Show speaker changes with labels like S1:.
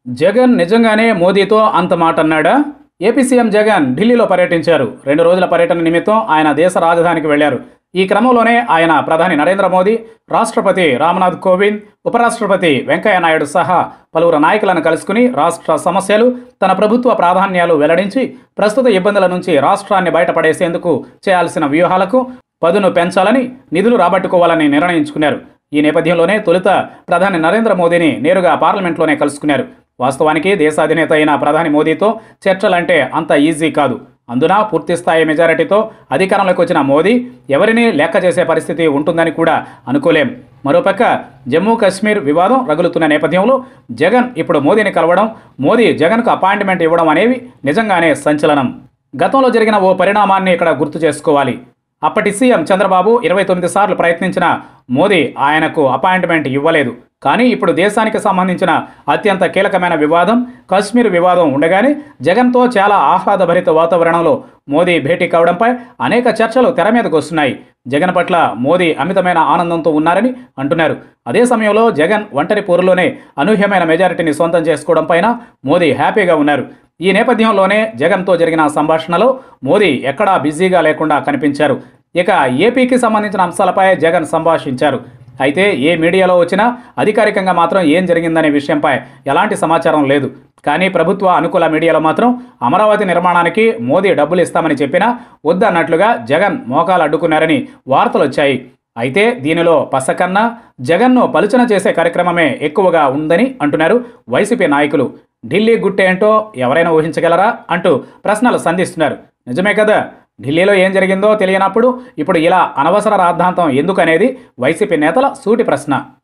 S1: జగన్ నిజంగానే మోదీతో అంత మాట అన్నాడా ఏపీ సీఎం జగన్ ఢిల్లీలో పర్యటించారు రెండు రోజుల పర్యటన నిమిత్తం ఆయన దేశ రాజధానికి వెళ్లారు ఈ క్రమంలోనే ఆయన ప్రధాని నరేంద్ర మోదీ రాష్ట్రపతి రామ్నాథ్ కోవింద్ ఉపరాష్ట్రపతి వెంకయ్య నాయుడు సహా పలువురు నాయకులను కలుసుకుని రాష్ట్ర సమస్యలు తన ప్రభుత్వ ప్రాధాన్యాలు వెల్లడించి ప్రస్తుత ఇబ్బందుల నుంచి రాష్ట్రాన్ని బయటపడేసేందుకు చేయాల్సిన వ్యూహాలకు పదును పెంచాలని నిధులు రాబట్టుకోవాలని నిర్ణయించుకున్నారు ఈ నేపథ్యంలోనే తొలుత ప్రధాని నరేంద్ర మోదీని నేరుగా పార్లమెంట్లోనే కలుసుకున్నారు వాస్తవానికి దేశాధినేత అయిన ప్రధాని మోదీతో చర్చలంటే అంత ఈజీ కాదు అందున పూర్తిస్థాయి మెజారిటీతో అధికారంలోకి వచ్చిన మోదీ ఎవరిని లెక్క చేసే పరిస్థితి ఉంటుందని కూడా అనుకోలేం మరోపక్క జమ్మూ కాశ్మీర్ వివాదం రగులుతున్న నేపథ్యంలో జగన్ ఇప్పుడు మోదీని కలవడం మోదీ జగన్కు అపాయింట్మెంట్ ఇవ్వడం అనేవి నిజంగానే సంచలనం గతంలో జరిగిన ఓ పరిణామాన్ని ఇక్కడ గుర్తు చేసుకోవాలి అప్పటి సీఎం చంద్రబాబు ఇరవై తొమ్మిది సార్లు ప్రయత్నించిన మోదీ ఆయనకు అపాయింట్మెంట్ ఇవ్వలేదు కానీ ఇప్పుడు దేశానికి సంబంధించిన అత్యంత కీలకమైన వివాదం కశ్మీర్ వివాదం ఉండగానే జగన్తో చాలా ఆహ్లాదభరిత వాతావరణంలో మోదీ భేటీ కావడంపై అనేక చర్చలు తెర మీదకు వస్తున్నాయి జగన్ పట్ల మోదీ అమితమైన ఆనందంతో ఉన్నారని అంటున్నారు అదే సమయంలో జగన్ ఒంటరి పోరులోనే అనూహ్యమైన మెజారిటీని సొంతం చేసుకోవడం పైన మోదీ హ్యాపీగా ఉన్నారు ఈ నేపథ్యంలోనే జగన్తో జరిగిన సంభాషణలో మోదీ ఎక్కడా బిజీగా లేకుండా కనిపించారు ఇక ఏపీకి సంబంధించిన అంశాలపై జగన్ సంభాషించారు అయితే ఏ మీడియాలో వచ్చినా అధికారికంగా మాత్రం ఏం జరిగిందనే విషయంపై ఎలాంటి సమాచారం లేదు కానీ ప్రభుత్వ అనుకూల మీడియాలో మాత్రం అమరావతి నిర్మాణానికి మోదీ డబ్బులు ఇస్తామని చెప్పినా వద్దన్నట్లుగా జగన్ మోకాలు అడ్డుకున్నారని వార్తలు వచ్చాయి అయితే దీనిలో పసకన్నా జగన్ను పలుచన చేసే కార్యక్రమమే ఎక్కువగా ఉందని అంటున్నారు వైసీపీ నాయకులు ఢిల్లీ గుట్టేంటో ఎవరైనా ఊహించగలరా అంటూ ప్రశ్నలు సంధిస్తున్నారు నిజమే కదా ఢిల్లీలో ఏం జరిగిందో తెలియనప్పుడు ఇప్పుడు ఇలా అనవసర రాద్ధాంతం ఎందుకనేది వైసీపీ నేతల సూటి ప్రశ్న